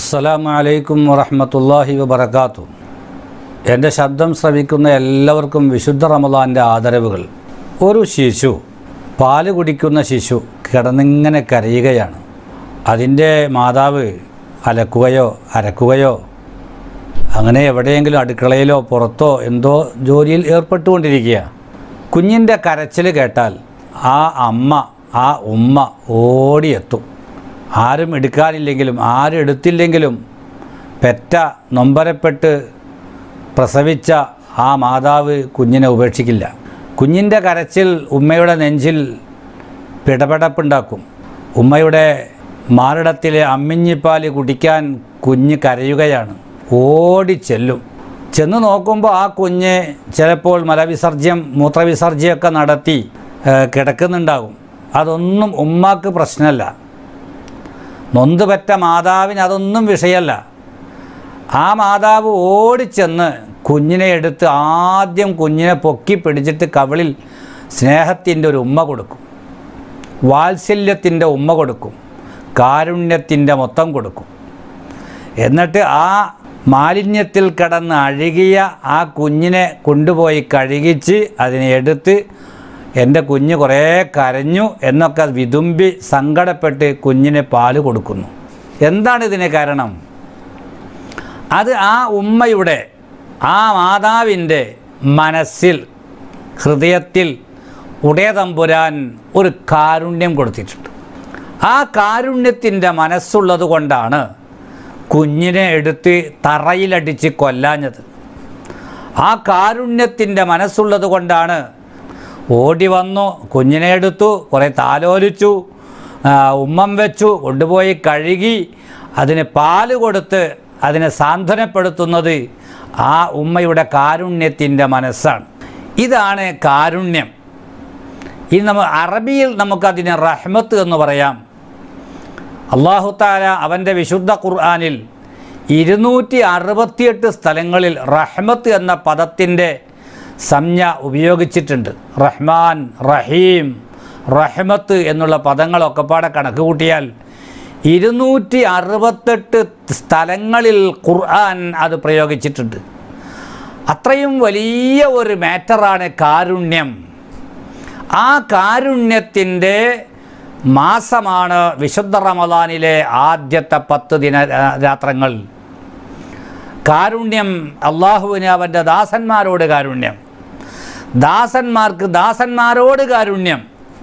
അസ്സലാമു അലൈക്കും വറഹ്മത്തുള്ളാഹി വബറകാത്തു എൻ്റെ ശബ്ദം ശ്രവിക്കുന്ന എല്ലാവർക്കും വിശുദ്ധ റമദാൻ്റെ ആദരവുകൾ ഒരു ശിശു പാല് കുടിക്കുന്ന ശിശു കിടന്നിങ്ങനെ കരയുകയാണ് അതിൻ്റെ മാതാവ് അലക്കുകയോ അരക്കുകയോ അങ്ങനെ എവിടെയെങ്കിലും അടുക്കളയിലോ പുറത്തോ എന്തോ ജോലിയിൽ ഏർപ്പെട്ടുകൊണ്ടിരിക്കുക കുഞ്ഞിൻ്റെ കരച്ചിൽ കേട്ടാൽ ആ അമ്മ ആ ഉമ്മ ഓടിയെത്തും ആരും എടുക്കാനില്ലെങ്കിലും ആരും എടുത്തില്ലെങ്കിലും പെറ്റ നൊമ്പരപ്പെട്ട് പ്രസവിച്ച ആ മാതാവ് കുഞ്ഞിനെ ഉപേക്ഷിക്കില്ല കുഞ്ഞിൻ്റെ കരച്ചിൽ ഉമ്മയുടെ നെഞ്ചിൽ പിടപെടപ്പുണ്ടാക്കും ഉമ്മയുടെ മാറിടത്തിലെ അമ്മിഞ്ഞിപ്പാല് കുടിക്കാൻ കുഞ്ഞ് കരയുകയാണ് ഓടിച്ചെല്ലും ചെന്ന് നോക്കുമ്പോൾ ആ കുഞ്ഞ് ചിലപ്പോൾ മലവിസർജ്യം മൂത്രവിസർജ്യമൊക്കെ നടത്തി ഏഹ്, കിടക്കുന്നുണ്ടാകും അതൊന്നും ഉമ്മാക്ക് പ്രശ്നമല്ല നൊന്ത് പെറ്റ മാതാവിന് അതൊന്നും വിഷയമല്ല ആ മാതാവ് ഓടിച്ചെന്ന് കുഞ്ഞിനെ എടുത്ത് ആദ്യം കുഞ്ഞിനെ പൊക്കി പിടിച്ചിട്ട് കവിളിൽ സ്നേഹത്തിൻ്റെ ഒരു ഉമ്മ കൊടുക്കും വാത്സല്യത്തിൻ്റെ ഉമ്മ കൊടുക്കും കാരുണ്യത്തിൻ്റെ മൊത്തം കൊടുക്കും എന്നിട്ട് ആ മാലിന്യത്തിൽ കിടന്ന് അഴുകിയ ആ കുഞ്ഞിനെ കൊണ്ടുപോയി കഴുകിച്ച് അതിനെ എടുത്ത് എൻ്റെ കുഞ്ഞ് കുറേ കരഞ്ഞു എന്നൊക്കെ വിതുമ്പി സങ്കടപ്പെട്ട് കുഞ്ഞിന് പാല് കൊടുക്കുന്നു എന്താണ് ഇതിന് കാരണം അത് ആ ഉമ്മയുടെ ആ മാതാവിൻ്റെ മനസ്സിൽ ഹൃദയത്തിൽ ഉടയതമ്പുരാൻ ഒരു കാരുണ്യം കൊടുത്തിട്ടുണ്ട് ആ കാരുണ്യത്തിൻ്റെ മനസ്സുള്ളത് കൊണ്ടാണ് കുഞ്ഞിനെ എടുത്ത് തറയിലടിച്ച് കൊല്ലാഞ്ഞത് ആ കാരുണ്യത്തിൻ്റെ മനസ്സുള്ളത് കൊണ്ടാണ് ഓടി വന്നു കുഞ്ഞിനെ എടുത്തു കുറേ താലോലിച്ചു ആ, ഉമ്മം വെച്ചു കൊണ്ടുപോയി കഴുകി അതിന് പാല് കൊടുത്ത് അതിനെ സാന്ത്വനപ്പെടുത്തുന്നത് ആ ഉമ്മയുടെ കാരുണ്യത്തിൻ്റെ മനസ്സാണ് ഇതാണ് കാരുണ്യം ഇനി നമ്മൾ അറബിയിൽ നമുക്കതിന് റഹ്മത്ത് എന്ന് പറയാം അള്ളാഹു താല അവൻ്റെ വിശുദ്ധ ഖുർആാനിൽ ഇരുന്നൂറ്റി അറുപത്തിയെട്ട് സ്ഥലങ്ങളിൽ റഹ്മത്ത് എന്ന പദത്തിൻ്റെ സംജ്ഞ ഉപയോഗിച്ചിട്ടുണ്ട് റഹ്മാൻ റഹീം റഹ്മത്ത് എന്നുള്ള പദങ്ങളൊക്കെ പാടെ കണക്ക് കൂട്ടിയാൽ ഇരുന്നൂറ്റി അറുപത്തെട്ട് സ്ഥലങ്ങളിൽ ഖുർആൻ അത് പ്രയോഗിച്ചിട്ടുണ്ട് അത്രയും വലിയ ഒരു മാറ്ററാണ് കാരുണ്യം ആ കാരുണ്യത്തിൻ്റെ മാസമാണ് വിശുദ്ധ റമദാനിലെ ആദ്യത്തെ പത്ത് ദിന രാത്രങ്ങൾ കാരുണ്യം അള്ളാഹുവിന് അവൻ്റെ ദാസന്മാരോട് കാരുണ്യം ദാസന്മാർക്ക് ദാസന്മാരോട് കാരുണ്യം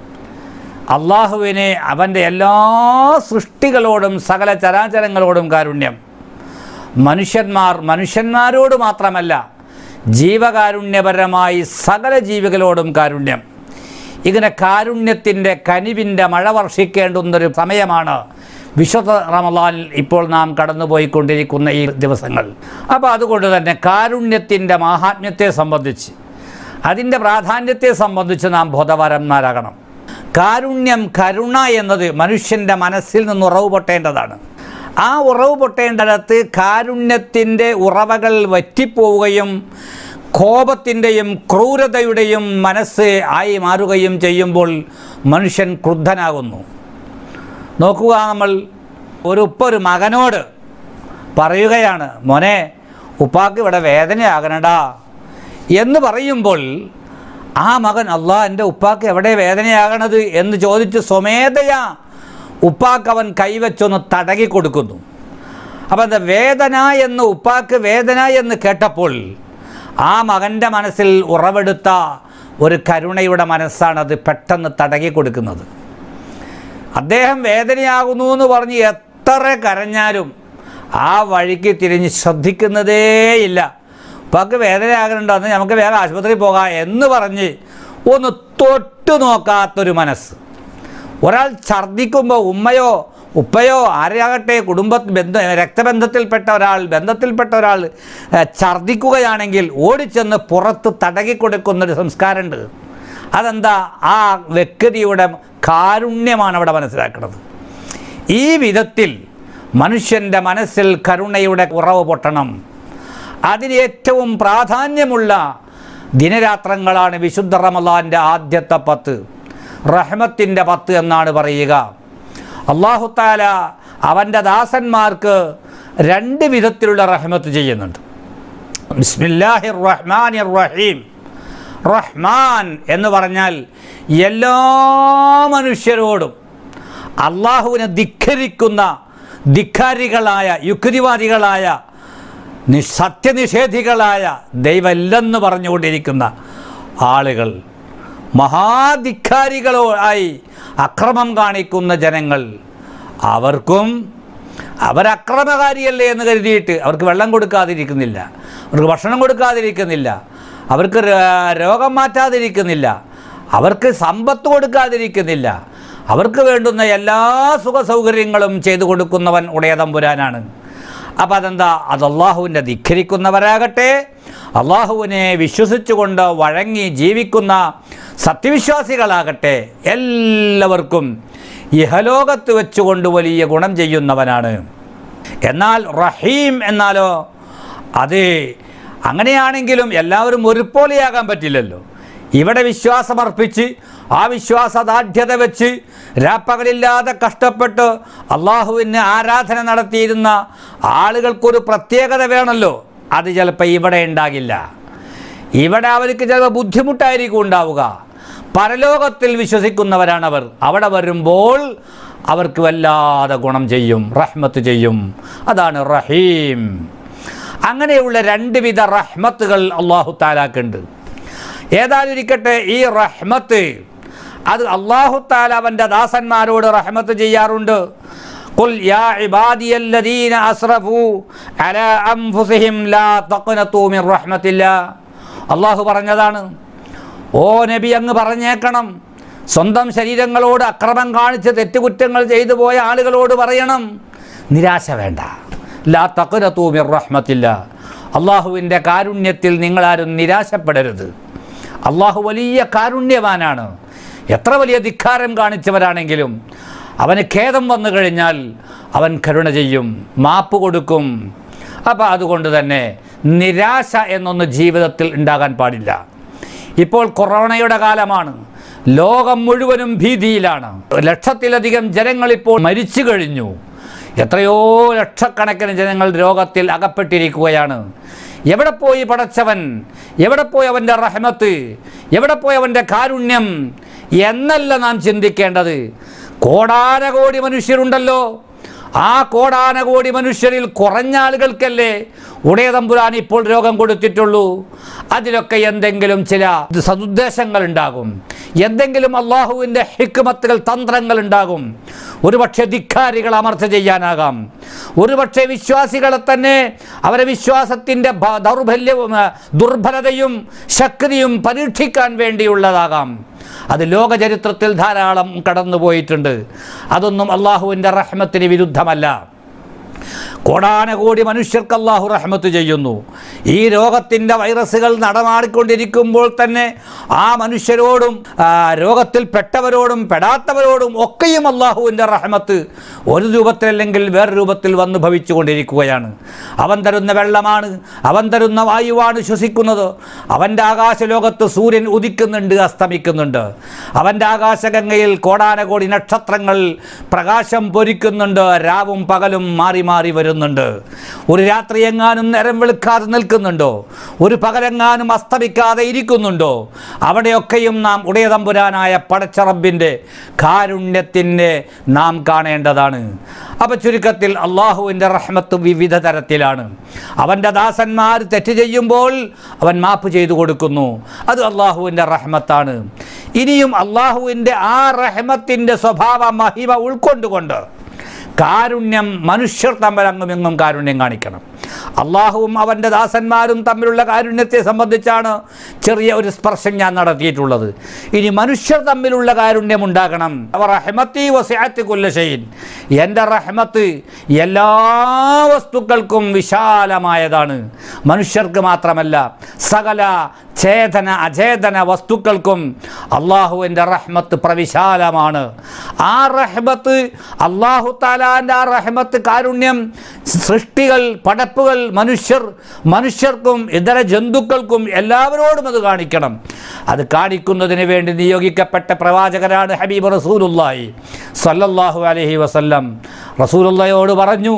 അള്ളാഹുവിന് അവൻ്റെ എല്ലാ സൃഷ്ടികളോടും സകല ചരാചരങ്ങളോടും കാരുണ്യം മനുഷ്യന്മാർ മനുഷ്യന്മാരോട് മാത്രമല്ല ജീവകാരുണ്യപരമായി സകല ജീവികളോടും കാരുണ്യം ഇങ്ങനെ കാരുണ്യത്തിൻ്റെ കനിവിൻ്റെ മഴ വർഷിക്കേണ്ടുന്നൊരു സമയമാണ് വിശുദ്ധ റമദാൻ ഇപ്പോൾ നാം കടന്നുപോയിക്കൊണ്ടിരിക്കുന്ന ഈ ദിവസങ്ങൾ അപ്പോൾ അതുകൊണ്ട് തന്നെ കാരുണ്യത്തിൻ്റെ മാഹാത്മ്യത്തെ സംബന്ധിച്ച് അതിൻ്റെ പ്രാധാന്യത്തെ സംബന്ധിച്ച് നാം ബോധവാരന്മാരാകണം കാരുണ്യം കരുണ എന്നത് മനുഷ്യൻ്റെ മനസ്സിൽ നിന്ന് ഉറവ് പൊട്ടേണ്ടതാണ് ആ ഉറവ് പൊട്ടേണ്ടിടത്ത് കാരുണ്യത്തിൻ്റെ ഉറവകൾ വറ്റിപ്പോവുകയും കോപത്തിൻ്റെയും ക്രൂരതയുടെയും മനസ്സ് ആയി മാറുകയും ചെയ്യുമ്പോൾ മനുഷ്യൻ ക്രുദ്ധനാകുന്നു നോക്കുക നമ്മൾ ഒരു ഉപ്പ ഒരു മകനോട് പറയുകയാണ് മോനെ ഉപ്പാക്ക് ഇവിടെ വേദനയാകണടാ എന്ന് പറയുമ്പോൾ ആ മകൻ അള്ളാ എൻ്റെ ഉപ്പാക്ക് എവിടെ വേദനയാകണത് എന്ന് ചോദിച്ച് സ്വമേധയാ ഉപ്പാക്ക് അവൻ കൈവച്ചൊന്ന് തടകി കൊടുക്കുന്നു അപ്പം എന്താ വേദന എന്ന് ഉപ്പാക്ക് വേദന എന്ന് കേട്ടപ്പോൾ ആ മകൻ്റെ മനസ്സിൽ ഉറവെടുത്ത ഒരു കരുണയുടെ മനസ്സാണ് അത് പെട്ടെന്ന് തടകി കൊടുക്കുന്നത് അദ്ദേഹം വേദനയാകുന്നു എന്ന് പറഞ്ഞ് എത്ര കരഞ്ഞാലും ആ വഴിക്ക് തിരിഞ്ഞ് ശ്രദ്ധിക്കുന്നതേയില്ല ഉപ്പാക്ക് വേദനയാകുന്നുണ്ടോ എന്ന് നമുക്ക് വേഗം ആശുപത്രിയിൽ പോകാം എന്ന് പറഞ്ഞ് ഒന്ന് തൊട്ടു നോക്കാത്തൊരു മനസ്സ് ഒരാൾ ഛർദ്ദിക്കുമ്പോൾ ഉമ്മയോ ഉപ്പയോ ആരെയാകട്ടെ കുടുംബ ബന്ധ രക്തബന്ധത്തിൽപ്പെട്ട ഒരാൾ ബന്ധത്തിൽപ്പെട്ട ഒരാൾ ഏഹ്, ഛർദ്ദിക്കുകയാണെങ്കിൽ ഓടിച്ചെന്ന് പുറത്ത് തടകി കൊടുക്കുന്നൊരു സംസ്കാരമുണ്ട് അതെന്താ ആ വ്യക്തിയുടെ കാരുണ്യമാണ് അവിടെ മനസ്സിലാക്കുന്നത് ഈ വിധത്തിൽ മനുഷ്യൻ്റെ മനസ്സിൽ കരുണയുടെ കുറവ് പൊട്ടണം അതിന് ഏറ്റവും പ്രാധാന്യമുള്ള ദിനരാത്രങ്ങളാണ് വിശുദ്ധ റമദാൻ്റെ ആദ്യത്തെ പത്ത് റഹ്മത്തിൻ്റെ പത്ത് എന്നാണ് പറയുക അള്ളാഹുത്താല അവൻ്റെ ദാസന്മാർക്ക് രണ്ട് വിധത്തിലുള്ള റഹ്മത്ത് ചെയ്യുന്നുണ്ട് ബിസ്മില്ലാഹിർ റഹ്മാനിർ റഹീം റഹ്മാൻ എന്ന് പറഞ്ഞാൽ എല്ലാ മനുഷ്യരോടും അള്ളാഹുവിനെ ധിഖരിക്കുന്ന ധിക്കാരികളായ യുക്തിവാദികളായ നി- സത്യനിഷേധികളായ ദൈവമില്ലെന്ന് പറഞ്ഞുകൊണ്ടിരിക്കുന്ന ആളുകൾ മഹാധിക്കാരികളോ ആയി അക്രമം കാണിക്കുന്ന ജനങ്ങൾ അവർക്കും അവരക്രമകാരിയല്ലേ എന്ന് കരുതിയിട്ട് അവർക്ക് വെള്ളം കൊടുക്കാതിരിക്കുന്നില്ല അവർക്ക് ഭക്ഷണം കൊടുക്കാതിരിക്കുന്നില്ല അവർക്ക് ര- രോഗം മാറ്റാതിരിക്കുന്നില്ല അവർക്ക് സമ്പത്ത് കൊടുക്കാതിരിക്കുന്നില്ല അവർക്ക് വേണ്ടുന്ന എല്ലാ സുഖ സൗകര്യങ്ങളും ചെയ്തു കൊടുക്കുന്നവൻ ഉടയതമ്പുരാനാണ് അപ്പം അതെന്താ അത് അള്ളാഹുവിൻ്റെ ധിഖരിക്കുന്നവരാകട്ടെ അള്ളാഹുവിനെ വിശ്വസിച്ചുകൊണ്ട് വഴങ്ങി ജീവിക്കുന്ന സത്യവിശ്വാസികളാകട്ടെ എല്ലാവർക്കും ഇഹലോകത്ത് വെച്ചുകൊണ്ട് വലിയ ഗുണം ചെയ്യുന്നവനാണ് എന്നാൽ റഹീം എന്നാലോ അത് അങ്ങനെയാണെങ്കിലും എല്ലാവരും ഒരുപോലെയാകാൻ പറ്റില്ലല്ലോ ഇവിടെ വിശ്വാസമർപ്പിച്ച് ആ വിശ്വാസദാർഢ്യത വെച്ച് രാപ്പകലില്ലാതെ കഷ്ടപ്പെട്ട് അള്ളാഹുവിന് ആരാധന നടത്തിയിരുന്ന ആളുകൾക്കൊരു പ്രത്യേകത വേണമല്ലോ അത് ചിലപ്പോൾ ഇവിടെ ഉണ്ടാകില്ല ഇവിടെ അവർക്ക് ചിലപ്പോൾ ബുദ്ധിമുട്ടായിരിക്കും ഉണ്ടാവുക പരലോകത്തിൽ വിശ്വസിക്കുന്നവരാണവർ അവിടെ വരുമ്പോൾ അവർക്ക് വല്ലാതെ ഗുണം ചെയ്യും റഹ്മത്ത് ചെയ്യും അതാണ് റഹീം അങ്ങനെയുള്ള രണ്ട് വിധ റഹ്മത്തുകൾ അള്ളാഹു താലാക്കുണ്ട് ഏതാതിരിക്കട്ടെ ഈ റഹ്മത്ത് അത് അള്ളാഹു താല അവൻ്റെ ദാസന്മാരോട് റഹ്മത്ത് ചെയ്യാറുണ്ട് قل يا عبادي الذين أسرفوا على أنفسهم لا تقنطوا من رحمة الله അള്ളാഹു പറഞ്ഞതാണ് ഓ നബി അങ്ങ് പറഞ്ഞേക്കണം സ്വന്തം ശരീരങ്ങളോട് അക്രമം കാണിച്ച് തെറ്റുകുറ്റങ്ങൾ ചെയ്തു പോയ ആളുകളോട് പറയണം നിരാശ വേണ്ട ലാ തക്കുനത്തൂമിർ റഹ്മത്തില്ല അള്ളാഹുവിൻ്റെ കാരുണ്യത്തിൽ നിങ്ങളാരും നിരാശപ്പെടരുത് അള്ളാഹു വലിയ കാരുണ്യവാനാണ് എത്ര വലിയ ധിക്കാരം കാണിച്ചവരാണെങ്കിലും അവന് ഖേദം വന്നു കഴിഞ്ഞാൽ അവൻ കരുണ ചെയ്യും മാപ്പ് കൊടുക്കും അപ്പോൾ അതുകൊണ്ട് തന്നെ നിരാശ എന്നൊന്ന് ജീവിതത്തിൽ ഉണ്ടാകാൻ പാടില്ല ഇപ്പോൾ കൊറോണയുടെ കാലമാണ് ലോകം മുഴുവനും ഭീതിയിലാണ് ലക്ഷത്തിലധികം ജനങ്ങൾ ഇപ്പോൾ മരിച്ചു കഴിഞ്ഞു എത്രയോ ലക്ഷക്കണക്കിന് ജനങ്ങൾ രോഗത്തിൽ അകപ്പെട്ടിരിക്കുകയാണ് എവിടെ പോയി പടച്ചവൻ എവിടെ പോയി അവൻ്റെ റഹ്മത്ത് എവിടെ പോയി അവൻ്റെ കാരുണ്യം എന്നല്ല നാം ചിന്തിക്കേണ്ടത് കോടാനകോടി മനുഷ്യരുണ്ടല്ലോ ആ കോടാനകോടി മനുഷ്യരിൽ കുറഞ്ഞ ആളുകൾക്കല്ലേ ഉടയതമ്പുരാൻ ഇപ്പോൾ രോഗം കൊടുത്തിട്ടുള്ളൂ അതിലൊക്കെ എന്തെങ്കിലും ചില സതുദ്ദേശങ്ങൾ ഉണ്ടാകും എന്തെങ്കിലും അള്ളാഹുവിൻ്റെ ഹിക്മത്തുകൾ തന്ത്രങ്ങൾ ഉണ്ടാകും ഒരുപക്ഷെ ധിക്കാരികൾ അമർച്ച ചെയ്യാനാകാം ഒരുപക്ഷെ വിശ്വാസികളെ തന്നെ അവരെ വിശ്വാസത്തിൻ്റെ ഭ- ദൗർബല്യവും ആ, ദുർബലതയും ശക്തിയും പരീക്ഷിക്കാൻ വേണ്ടിയുള്ളതാകാം അത് ലോക ചരിത്രത്തിൽ ധാരാളം കടന്നുപോയിട്ടുണ്ട് അതൊന്നും അള്ളാഹുവിൻ്റെ റഹ്മത്തിന് വിരുദ്ധമല്ല കോടാനകോടി മനുഷ്യർക്ക് അള്ളാഹു റഹ്മത്ത് ചെയ്യുന്നു ഈ രോഗത്തിൻ്റെ വൈറസുകൾ നടമാടിക്കൊണ്ടിരിക്കുമ്പോൾ തന്നെ ആ മനുഷ്യരോടും ആ, രോഗത്തിൽ പെട്ടവരോടും പെടാത്തവരോടും ഒക്കെയും അള്ളാഹുവിൻ്റെ റഹ്മത്ത് ഒരു രൂപത്തിലല്ലെങ്കിൽ വേറെ രൂപത്തിൽ വന്ന് ഭവിച്ചുകൊണ്ടിരിക്കുകയാണ് അവൻ തരുന്ന വെള്ളമാണ് അവൻ തരുന്ന വായുവാണ് ശ്വസിക്കുന്നത് അവൻ്റെ ആകാശലോകത്ത് സൂര്യൻ ഉദിക്കുന്നുണ്ട് അസ്തമിക്കുന്നുണ്ട് അവൻ്റെ ആകാശഗംഗയിൽ കോടാനകോടി നക്ഷത്രങ്ങൾ പ്രകാശം പൊരിക്കുന്നുണ്ട് രാവും പകലും മാറി മാറി വരുന്നുണ്ട് ഒരു രാത്രി എങ്ങാനും നേരം വെളുക്കാതെ നിൽക്കുന്നുണ്ടോ ഒരു പകലെങ്ങാനും അസ്തമിക്കാതെ ഇരിക്കുന്നുണ്ടോ അവിടെയൊക്കെയും നാം ഉടയതമ്പുരാനായ പടച്ചറബിൻ്റെ കാരുണ്യത്തിൻ്റെ നാം കാണേണ്ടതാണ് അപ്പം ചുരുക്കത്തിൽ അള്ളാഹുവിൻ്റെ റഹ്മത്ത് വിവിധ തരത്തിലാണ് അവൻ്റെ ദാസന്മാർ തെറ്റ് ചെയ്യുമ്പോൾ അവൻ മാപ്പ് ചെയ്തു കൊടുക്കുന്നു അത് അള്ളാഹുവിൻ്റെ റഹ്മത്താണ് ഇനിയും അള്ളാഹുവിൻ്റെ ആ റഹ്മത്തിൻ്റെ സ്വഭാവ മഹിമ ഉൾക്കൊണ്ടുകൊണ്ട് കാരുണ്യം മനുഷ്യർ തമ്മിൽ അങ്ങുമെങ്ങും കാരുണ്യം കാണിക്കണം അള്ളാഹുവും അവൻ്റെ ദാസന്മാരും തമ്മിലുള്ള കാരുണ്യത്തെ സംബന്ധിച്ചാണ് ചെറിയ ഒരു സ്പർശം ഞാൻ നടത്തിയിട്ടുള്ളത് ഇനി മനുഷ്യർ തമ്മിലുള്ള കാരുണ്യം ഉണ്ടാകണം അവർ റഹ്മത്തി വസിയാത്തി കുല്ലശൈൻ എൻ്റെ റഹ്മത്ത് എല്ലാ വസ്തുക്കൾക്കും വിശാലമായതാണ് മനുഷ്യർക്ക് മാത്രമല്ല സകല ചേതന അചേതന വസ്തുക്കൾക്കും അള്ളാഹുവിൻ്റെ റഹ്മത്ത് പ്രവിശാലമാണ് ആ റഹ്മത്ത് അള്ളാഹു താലാൻ്റെ ആ റഹ്മത്ത് കാരുണ്യം സൃഷ്ടികൾ പടപ്പുകൾ മനുഷ്യർ മനുഷ്യർക്കും ഇതര ജന്തുക്കൾക്കും എല്ലാവരോടും അത് കാണിക്കണം അത് കാണിക്കുന്നതിന് വേണ്ടി നിയോഗിക്കപ്പെട്ട പ്രവാചകരാണ് ഹബീബ് റസൂലുല്ലാഹി സല്ലല്ലാഹു അലൈഹി വസല്ലം റസൂലുള്ളയോട് പറഞ്ഞു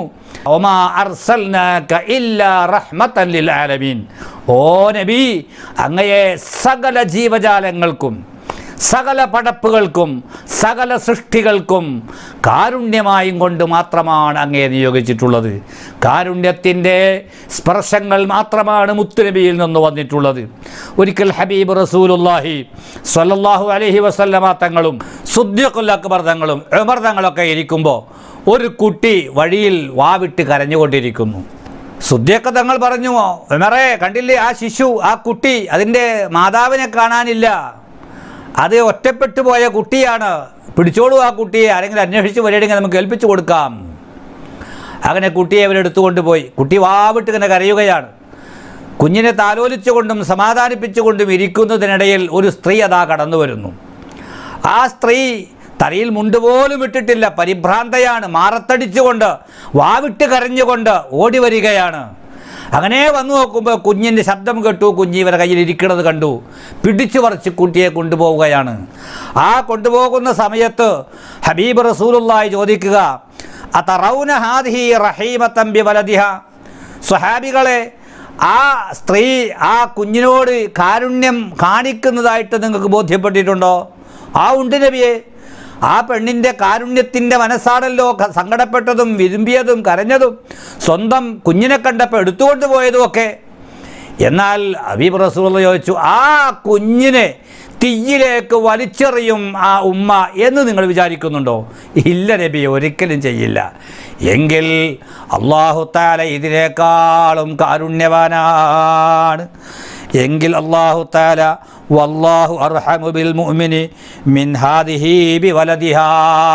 ഒമാ അർസൽനാക ഇല്ലാ റഹ്മത്തൻ ലിൽ ആലമീൻ ഓ നബി അങ്ങയെ സകല ജീവജാലങ്ങൾക്കും സകല പടപ്പുകൾക്കും സകല സൃഷ്ടികൾക്കും കാരുണ്യമായും കൊണ്ട് മാത്രമാണ് അങ്ങയെ നിയോഗിച്ചിട്ടുള്ളത് കാരുണ്യത്തിൻ്റെ സ്പർശങ്ങൾ മാത്രമാണ് മുത്തുനബിയിൽ നിന്ന് വന്നിട്ടുള്ളത് ഒരിക്കൽ ഹബീബ് റസൂലുല്ലാഹി സ്വല്ലല്ലാഹു അലൈഹി വസല്ലമ തങ്ങളും സുദ്യഖുൽ അക്ബർ തങ്ങളും ഉമർ തങ്ങളൊക്കെ ഇരിക്കുമ്പോൾ ഒരു കുട്ടി വഴിയിൽ വാവിട്ട് കരഞ്ഞുകൊണ്ടിരിക്കുന്നു സുദ്യക്ക തങ്ങൾ പറഞ്ഞു ഉമറേ കണ്ടില്ലേ ആ ശിശു ആ കുട്ടി അതിൻ്റെ മാതാവിനെ കാണാനില്ല അത് ഒറ്റപ്പെട്ടു പോയ കുട്ടിയാണ് പിടിച്ചോളൂ ആ കുട്ടിയെ ആരെങ്കിലും അന്വേഷിച്ച് വരികയാണെങ്കിൽ നമുക്ക് ഏൽപ്പിച്ചു കൊടുക്കാം അങ്ങനെ കുട്ടിയെ അവരെടുത്തുകൊണ്ട് പോയി കുട്ടി വാവിട്ട് ഇങ്ങനെ കരയുകയാണ് കുഞ്ഞിനെ താലോലിച്ചുകൊണ്ടും സമാധാനിപ്പിച്ചുകൊണ്ടും ഇരിക്കുന്നതിനിടയിൽ ഒരു സ്ത്രീ അതാ കടന്നു വരുന്നു ആ സ്ത്രീ തലയിൽ മുണ്ടുപോലും ഇട്ടിട്ടില്ല പരിഭ്രാന്തയാണ് മാറത്തടിച്ചുകൊണ്ട് വാവിട്ട് കരഞ്ഞുകൊണ്ട് ഓടി വരികയാണ് അങ്ങനെ വന്നു നോക്കുമ്പോൾ കുഞ്ഞിൻ്റെ ശബ്ദം കേട്ടു കുഞ്ഞ് ഇവരെ കയ്യിൽ ഇരിക്കുന്നത് കണ്ടു പിടിച്ചു പറിച്ച് കുട്ടിയെ കൊണ്ടുപോവുകയാണ് ആ കൊണ്ടുപോകുന്ന സമയത്ത് ഹബീബ് റസൂലുള്ളാഹി ചോദിക്കുക അതറൗന ഹാദിഹി റഹീമത്തമ്പി വലദിഹ സ്വഹാബികളെ ആ സ്ത്രീ ആ കുഞ്ഞിനോട് കാരുണ്യം കാണിക്കുന്നതായിട്ട് നിങ്ങൾക്ക് ബോധ്യപ്പെട്ടിട്ടുണ്ടോ ആ ഉണ്ട് നബിയെ ആ പെണ്ണിൻ്റെ കാരുണ്യത്തിൻ്റെ മനസ്സാണല്ലോ ക- സങ്കടപ്പെട്ടതും വിരുമ്പിയതും കരഞ്ഞതും സ്വന്തം കുഞ്ഞിനെ കണ്ടപ്പോൾ എടുത്തുകൊണ്ട് പോയതുമൊക്കെ എന്നാൽ അബീബ് റസൂൽ ചോദിച്ചു ആ കുഞ്ഞിനെ തീയിലേക്ക് വലിച്ചെറിയും ആ ഉമ്മ എന്ന് നിങ്ങൾ വിചാരിക്കുന്നുണ്ടോ ഇല്ല നബി ഒരിക്കലും ചെയ്യില്ല എങ്കിൽ അള്ളാഹു താല ഇതിനേക്കാളും കാരുണ്യവാനാണ് എങ്കിൽ അള്ളാഹു താല വല്ലാഹു അർഹമു ബിൽ മുഅ്മിനി മിൻ ഹാദിഹി ബി വലദിഹാ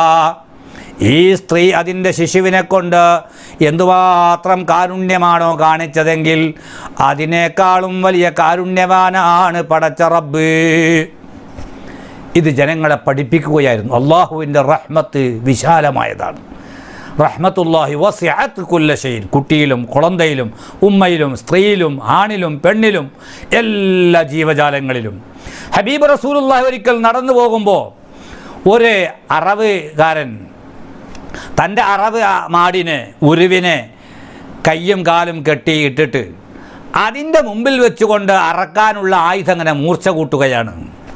ഈ സ്ത്രീ അതിൻ്റെ ശിശുവിനെ കൊണ്ട് എന്തുമാത്രം കാരുണ്യമാണോ കാണിച്ചതെങ്കിൽ അതിനേക്കാളും വലിയ കാരുണ്യവാനാണ് പടച്ച റബ്ബ് ഇത് ജനങ്ങളെ പഠിപ്പിക്കുകയായിരുന്നു അള്ളാഹുവിൻ്റെ റഹ്മത്ത് വിശാലമായതാണ് റഹ്മത്തുല്ലാഹി വസിഅത്ത് കുല്ലശയിൽ കുട്ടിയിലും കുളന്തയിലും ഉമ്മയിലും സ്ത്രീയിലും ആണിലും പെണ്ണിലും എല്ലാ ജീവജാലങ്ങളിലും ഹബീബ് റസൂലുള്ളാഹി ഒരിക്കൽ നടന്നു പോകുമ്പോൾ ഒരു അറവുകാരൻ തൻ്റെ അറവ് ആ മാടിനെ ഉരുവിനെ കയ്യും കാലും കെട്ടിയിട്ടിട്ട് അതിൻ്റെ മുമ്പിൽ വെച്ചുകൊണ്ട് അറക്കാനുള്ള ആയുധം അങ്ങനെ മൂർച്ച കൂട്ടുകയാണ്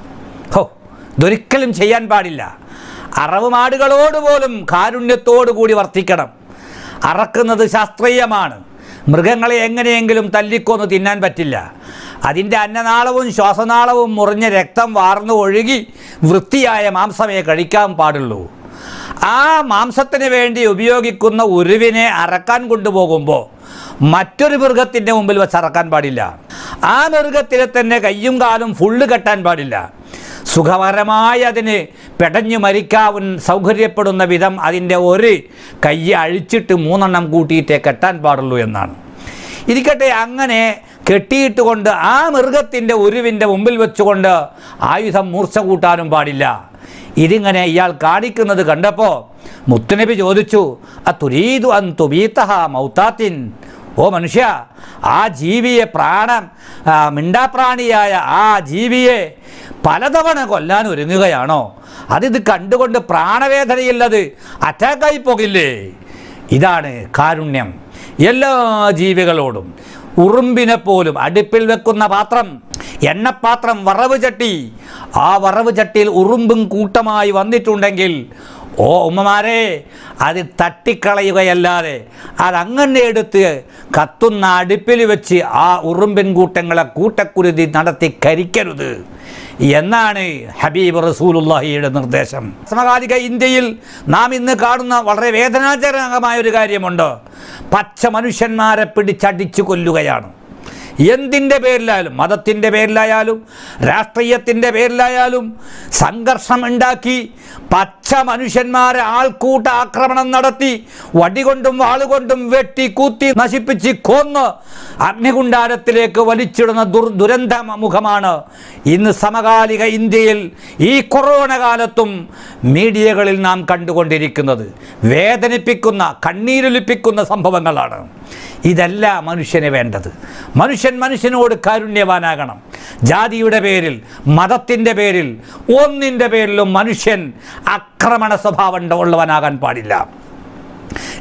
ഹോ ഇതൊരിക്കലും ചെയ്യാൻ പാടില്ല അറവ് മാടുകളോട് പോലും കാരുണ്യത്തോടു കൂടി വർത്തിക്കണം അറക്കുന്നത് ശാസ്ത്രീയമാണ് മൃഗങ്ങളെ എങ്ങനെയെങ്കിലും തല്ലിക്കൊന്ന് തിന്നാൻ പറ്റില്ല അതിൻ്റെ അന്നനാളവും ശ്വാസനാളവും മുറിഞ്ഞ രക്തം വാർന്നു ഒഴുകി വൃത്തിയായ മാംസമേ കഴിക്കാൻ പാടുള്ളൂ ആ മാംസത്തിന് വേണ്ടി ഉപയോഗിക്കുന്ന ഉരുവിനെ അറക്കാൻ കൊണ്ടുപോകുമ്പോൾ മറ്റൊരു മൃഗത്തിൻ്റെ മുമ്പിൽ വെച്ച് അറക്കാൻ പാടില്ല ആ മൃഗത്തിലെ തന്നെ കയ്യും കാലും ഫുള്ള് കെട്ടാൻ പാടില്ല സുഖകരമായി അതിന് പെടഞ്ഞു മരിക്കാവുൻ സൗകര്യപ്പെടുന്ന വിധം അതിൻ്റെ ഒരു കൈ അഴിച്ചിട്ട് മൂന്നെണ്ണം കൂട്ടിയിട്ടേ കെട്ടാൻ പാടുള്ളൂ എന്നാണ് ഇരിക്കട്ടെ അങ്ങനെ കെട്ടിയിട്ടുകൊണ്ട് ആ മൃഗത്തിൻ്റെ ഉരുവിൻ്റെ മുമ്പിൽ വെച്ചുകൊണ്ട് ആയുധം മൂർച്ച കൂട്ടാനും പാടില്ല ഇതിങ്ങനെ ഇയാൾ കാണിക്കുന്നത് കണ്ടപ്പോൾ മുത്തുനബി ചോദിച്ചു ആ തുരീതു അൻ തുബീത്തഹ മൗത്താത്തിൻ ഓ മനുഷ്യ ആ ജീവിയെ പ്രാണം ആ, മിണ്ടാപ്രാണിയായ ആ ജീവിയെ പലതവണ കൊല്ലാൻ ഒരുങ്ങുകയാണോ അതിത് കണ്ടുകൊണ്ട് പ്രാണവേദനയില്ലത് അറ്റാക്കായി പോകില്ലേ ഇതാണ് കാരുണ്യം എല്ലാ ജീവികളോടും ഉറുമ്പിനെ പോലും അടുപ്പിൽ വെക്കുന്ന പാത്രം എണ്ണപ്പാത്രം വറവ് ചട്ടി ആ വറവ് ചട്ടിയിൽ ഉറുമ്പും കൂട്ടമായി വന്നിട്ടുണ്ടെങ്കിൽ ഓ ഉമ്മമാരെ അത് തട്ടിക്കളയുകയല്ലാതെ അതങ്ങനെ എടുത്ത് കത്തുന്ന അടുപ്പിൽ വെച്ച് ആ ഉറുമ്പിൻ കൂട്ടങ്ങളെ കൂട്ടക്കുരുതി നടത്തി കരിക്കരുത് എന്നാണ് ഹബീബ് റസൂലുള്ളാഹിയുടെ നിർദ്ദേശം സമകാലിക ഇന്ത്യയിൽ നാം ഇന്ന് കാണുന്ന വളരെ വേദനാജനകമായ ഒരു കാര്യമുണ്ട് പച്ച മനുഷ്യന്മാരെ പിടിച്ചടിച്ചു കൊല്ലുകയാണ് എന്തിൻ്റെ പേരിലായാലും മതത്തിൻ്റെ പേരിലായാലും രാഷ്ട്രീയത്തിൻ്റെ പേരിലായാലും സംഘർഷം ഉണ്ടാക്കി പച്ച മനുഷ്യന്മാരെ ആൾക്കൂട്ട ആക്രമണം നടത്തി വടികൊണ്ടും വാളുകൊണ്ടും വെട്ടി കൂത്തി നശിപ്പിച്ച് കൊന്ന് അഗ്നികുണ്ടാരത്തിലേക്ക് വലിച്ചിടുന്ന ദുർ ദുരന്ത മുഖമാണ് ഇന്ന് സമകാലിക ഇന്ത്യയിൽ ഈ കൊറോണ കാലത്തും മീഡിയകളിൽ നാം കണ്ടുകൊണ്ടിരിക്കുന്നത് വേദനിപ്പിക്കുന്ന കണ്ണീരൊലിപ്പിക്കുന്ന സംഭവങ്ങളാണ് ഇതല്ല മനുഷ്യന് വേണ്ടത് മനുഷ്യൻ മനുഷ്യനോട് കാരുണ്യവാനാകണം ജാതിയുടെ പേരിൽ മതത്തിൻ്റെ പേരിൽ ഒന്നിൻ്റെ പേരിലും മനുഷ്യൻ ആക്രമണ സ്വഭാവം ഉള്ളവനാകാൻ പാടില്ല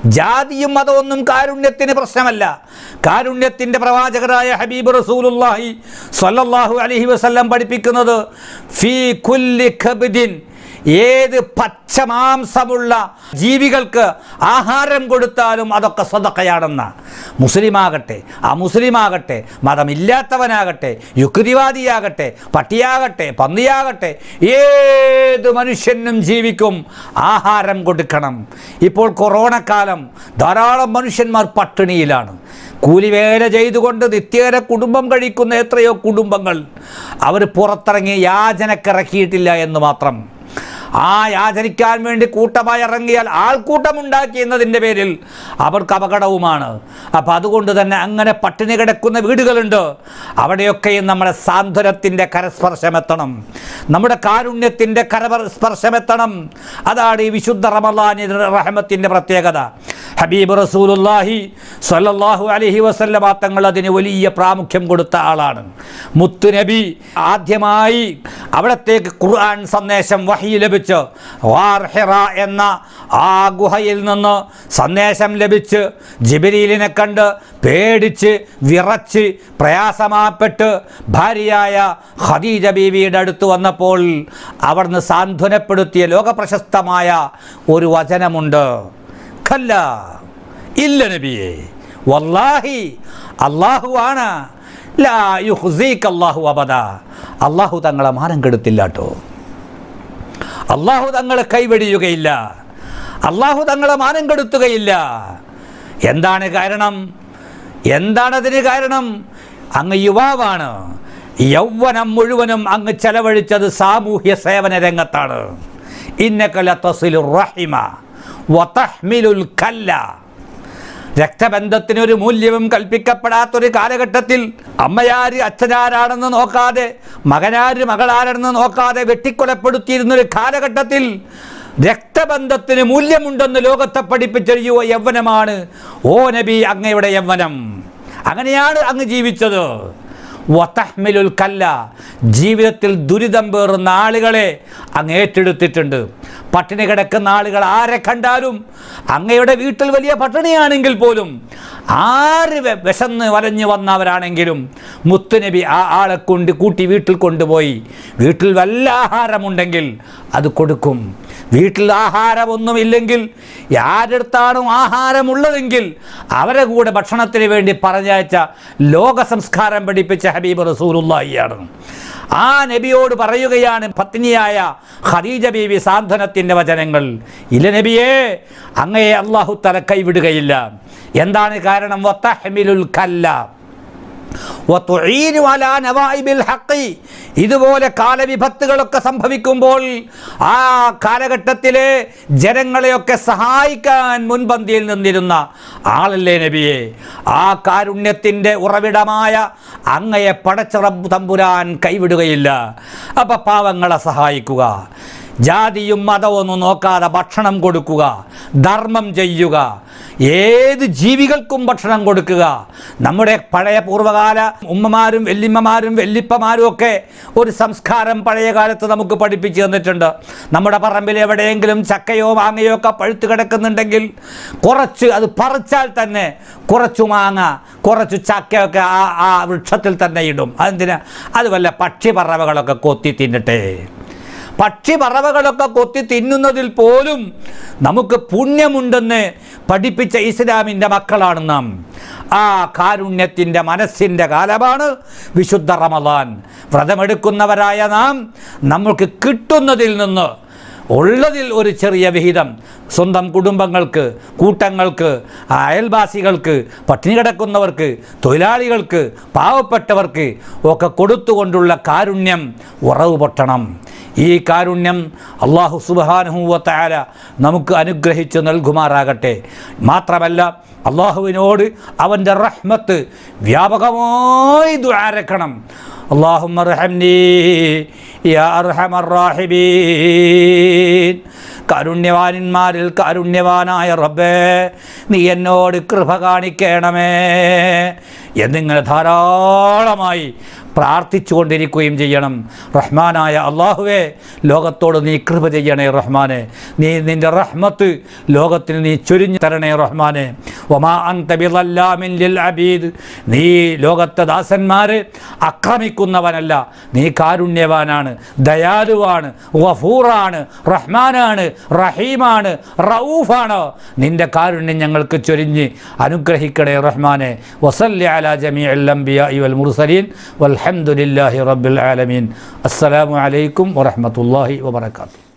ജാതിയും മതമൊന്നും കാരുണ്യത്തിന് പ്രശ്നമല്ല കാരുണ്യത്തിൻ്റെ പ്രവാചകരായ ഹബീബ് റസൂലുല്ലാഹി സ്വല്ലല്ലാഹു അലൈഹി വസല്ലം പഠിപ്പിക്കുന്നത് ഫീ കുല്ലി ഖബ്ദിൻ ഏത് പച്ചമാംസമുള്ള ജീവികൾക്ക് ആഹാരം കൊടുത്താലും അതൊക്കെ സ്വതക്കയാണെന്ന മുസ്ലിമാകട്ടെ ആ മുസ്ലിമാകട്ടെ മതമില്ലാത്തവനാകട്ടെ യുക്തിവാദിയാകട്ടെ പട്ടിയാകട്ടെ പന്നിയാകട്ടെ ഏത് മനുഷ്യനും ജീവിക്കും ആഹാരം കൊടുക്കണം ഇപ്പോൾ കൊറോണ കാലം ധാരാളം മനുഷ്യന്മാർ പട്ടിണിയിലാണ് കൂലിവേല ചെയ്തുകൊണ്ട് നിത്യേന കുടുംബം കഴിക്കുന്ന എത്രയോ കുടുംബങ്ങൾ അവർ പുറത്തിറങ്ങി യാചനക്കിറക്കിയിട്ടില്ല എന്ന് മാത്രം ആ യാചനിക്കാൻ വേണ്ടി കൂട്ടമായി ഇറങ്ങിയാൽ ആൾക്കൂട്ടമുണ്ടാക്കി എന്നതിൻ്റെ പേരിൽ അവർക്ക് അപകടവുമാണ് അപ്പം അതുകൊണ്ട് തന്നെ അങ്ങനെ പട്ടിണി കിടക്കുന്ന വീടുകളുണ്ട് അവിടെയൊക്കെയും നമ്മുടെ സാന്ത്വനത്തിൻ്റെ കരസ്പർശമെത്തണം നമ്മുടെ കാരുണ്യത്തിൻ്റെ കരസ്പർശമെത്തണം അതാണ് ഈ വിശുദ്ധ റമലാനി റഹമത്തിൻ്റെ പ്രത്യേകത ഹബീബ് റസൂലുല്ലാഹി സ്വല്ലല്ലാഹു അലൈഹി വസല്ലമ തങ്ങൾ അതിന് വലിയ പ്രാമുഖ്യം കൊടുത്ത ആളാണ് മുത്തുനബി ആദ്യമായി അവിടത്തേക്ക് ഖുർആൻ സന്ദേശം വഹി ലഭിച്ച് വാർഹിറ എന്ന ആ ഗുഹയിൽ നിന്ന് സന്ദേശം ലഭിച്ച് ജിബിരിലിനെ കണ്ട് പേടിച്ച് വിറച്ച് പ്രയാസമാപ്പെട്ട് ഭാര്യയായ ഖദീജ ബീവിയുടെ അടുത്ത് വന്നപ്പോൾ അവിടുന്ന് സാന്ത്വനപ്പെടുത്തിയ ലോകപ്രശസ്തമായ ഒരു വചനമുണ്ട് ഖല്ല ഇല്ല നബിയെ വല്ലാഹി അള്ളാഹു ആണ് ലാ യുഹ്സീക്ക് അല്ലാഹു അബദ അള്ളാഹു തങ്ങളെ മാനം കെടുത്തില്ല കേട്ടോ അള്ളാഹു തങ്ങളെ കൈവെടിയുകയില്ല അള്ളാഹു തങ്ങളെ മാനം കെടുത്തുകയില്ല എന്താണ് കാരണം എന്താണതിന് കാരണം അങ്ങ് യുവാവാണ് യൗവനം മുഴുവനും അങ്ങ് ചെലവഴിച്ചത് സാമൂഹ്യ സേവന രംഗത്താണ് ഇന്നക്കല തസിലു റഹിമ വതഹ്മിലുൽ കല്ല രക്തബന്ധത്തിന് ഒരു മൂല്യവും കൽപ്പിക്കപ്പെടാത്തൊരു കാലഘട്ടത്തിൽ അമ്മയാര് അച്ഛനാരാണെന്ന് നോക്കാതെ മകനാര് മകളാരെന്ന് നോക്കാതെ വെട്ടിക്കൊലപ്പെടുത്തിയിരുന്നൊരു കാലഘട്ടത്തിൽ രക്തബന്ധത്തിന് മൂല്യമുണ്ടെന്ന് ലോകത്തെ പഠിപ്പിച്ചൊരു യുവ യൗവനമാണ് ഓ നബി അങ്ങയുടെ യൗവനം അങ്ങനെയാണ് അങ്ങ് ജീവിച്ചത് വതഹ്മിലുൽ കല്ല ജീവിതത്തിൽ ദുരിതം പേറുന്ന ആളുകളെ അങ്ങ് ഏറ്റെടുത്തിട്ടുണ്ട് പട്ടിണി കിടക്കുന്ന ആളുകൾ ആരെ കണ്ടാലും അങ്ങയുടെ വീട്ടിൽ വലിയ പട്ടിണിയാണെങ്കിൽ പോലും ആര് വെ- വിശന്ന് വലഞ്ഞു വന്നവരാണെങ്കിലും മുത്തുനബി ആ ആളെ കൊണ്ട് കൂട്ടി വീട്ടിൽ കൊണ്ടുപോയി വീട്ടിൽ വല്ല ആഹാരമുണ്ടെങ്കിൽ അത് കൊടുക്കും വീട്ടിൽ ആഹാരമൊന്നുമില്ലെങ്കിൽ ആരടുത്താണോ ആഹാരമുള്ളതെങ്കിൽ അവരെ കൂടെ ഭക്ഷണത്തിന് വേണ്ടി പറഞ്ഞയച്ച ലോക സംസ്കാരം പഠിപ്പിച്ച ഹബീബ് റസൂലുള്ളാഹിയാണ് ആ നബിയോട് പറയുകയാണ് പത്നിയായ ഖദീജ ബീവി സാന്ത്വനത്തിൻ്റെ വചനങ്ങൾ ഇല്ല നബിയേ അങ്ങയെ അള്ളാഹു തല കൈവിടുകയില്ല എന്താണ് കാരണം വത്തഹ്മിലുൽ കല്ല വതുഈനു അലാ നവായിബിൽ ഹഖി. ഇതുപോലെ കാലവിപത്തുകളൊക്കെ സംഭവിക്കുമ്പോൾ ആ കാലഘട്ടത്തിലെ ജനങ്ങളെയൊക്കെ സഹായിക്കാൻ മുൻപന്തിയിൽ നിന്നിരുന്ന ആളല്ലേ നബിയെ ആ കാരുണ്യത്തിൻ്റെ ഉറവിടമായ അങ്ങയെ പടച്ച റബ്ബ് തമ്പുരാൻ കൈവിടുകയില്ല അപ്പം പാവങ്ങളെ സഹായിക്കുക ജാതിയും മതമൊന്നും നോക്കാതെ ഭക്ഷണം കൊടുക്കുക ധർമ്മം ചെയ്യുക ഏത് ജീവികൾക്കും ഭക്ഷണം കൊടുക്കുക നമ്മുടെ പഴയ പൂർവ്വകാല ഉമ്മമാരും വെല്ലിമ്മമാരും വെല്ലിപ്പമാരും ഒക്കെ ഒരു സംസ്കാരം പഴയ കാലത്ത് നമുക്ക് പഠിപ്പിച്ചു തന്നിട്ടുണ്ട് നമ്മുടെ പറമ്പിൽ എവിടെയെങ്കിലും ചക്കയോ മാങ്ങയോ ഒക്കെ പഴുത്ത് കിടക്കുന്നുണ്ടെങ്കിൽ കുറച്ച് അത് പറിച്ചാൽ തന്നെ കുറച്ചു മാങ്ങ കുറച്ച് ചക്കയൊക്കെ ആ ആ വൃക്ഷത്തിൽ തന്നെ ഇടും അതെന്തിനാ അത് വല്ല പക്ഷിപ്പറവകളൊക്കെ കൊത്തി തിന്നട്ടെ പക്ഷി പറവകളൊക്കെ കൊത്തി തിന്നുന്നതിൽ പോലും നമുക്ക് പുണ്യമുണ്ടെന്ന് പഠിപ്പിച്ച ഇസ്ലാമിൻ്റെ മക്കളാണ് നാം ആ കാരുണ്യത്തിൻ്റെ മനസ്സിൻ്റെ കാലമാണ് വിശുദ്ധ റമദാൻ വ്രതമെടുക്കുന്നവരായ നാം നമുക്ക് കിട്ടുന്നതിൽ നിന്ന് ഉള്ളതിൽ ഒരു ചെറിയ വിഹിതം സ്വന്തം കുടുംബങ്ങൾക്ക് കൂട്ടങ്ങൾക്ക് അയൽവാസികൾക്ക് പട്ടിണി കിടക്കുന്നവർക്ക് തൊഴിലാളികൾക്ക് പാവപ്പെട്ടവർക്ക് ഒക്കെ കൊടുത്തുകൊണ്ടുള്ള കാരുണ്യം ഉറവ് പൊട്ടണം ഈ കാരുണ്യം അള്ളാഹു സുബാനുഹൂവത്തായ നമുക്ക് അനുഗ്രഹിച്ച് നൽകുമാറാകട്ടെ മാത്രമല്ല അള്ളാഹുവിനോട് അവൻ്റെ റഹ്മത്ത് വ്യാപകമായി ദ്വാരക്കണം اللهم ارحمني يا ارحم الراحمين കാരുണ്യവാന്മാരിൽ കാരുണ്യവാനായ റബ്ബേ നീ എന്നോട് കൃപ കാണിക്കണമേ എന്നിങ്ങനെ ധാരാളമായി പ്രാർത്ഥിച്ചു കൊണ്ടിരിക്കുകയും ചെയ്യണം റഹ്മാനായ അള്ളാഹുവേ ലോകത്തോട് നീ കൃപ ചെയ്യണേ റഹ്മാനെ നീ നിൻ്റെ റഹ്മത്ത് ലോകത്തിന് നീ ചൊരിഞ്ഞു തരണേ റഹ്മാനെ ഒമാ അന്തബിലല്ലാമിൻ ലിൽ അബീദ് നീ ലോകത്തെ ദാസന്മാരെ ആക്രമിക്കുന്നവനല്ല നീ കാരുണ്യവാനാണ് ദയാലുവാണ് വഫൂറാണ് റഹ്മാനാണ് റഹീമാണ് റഊഫാണ് നിൻ്റെ കാരുണ്യം ഞങ്ങൾക്ക് ചൊരിഞ്ഞ് അനുഗ്രഹിക്കണേ റഹ്മാനെ വസല്ലി അല ജമീ അംബിയ വൽ മുർസലീൻ വൽഹംദുലില്ലാഹി റബ്ബിൽ ആലമീൻ അസ്സലാമു അലൈക്കും വറഹ്മത്തുള്ളാഹി വബറകാതുഹു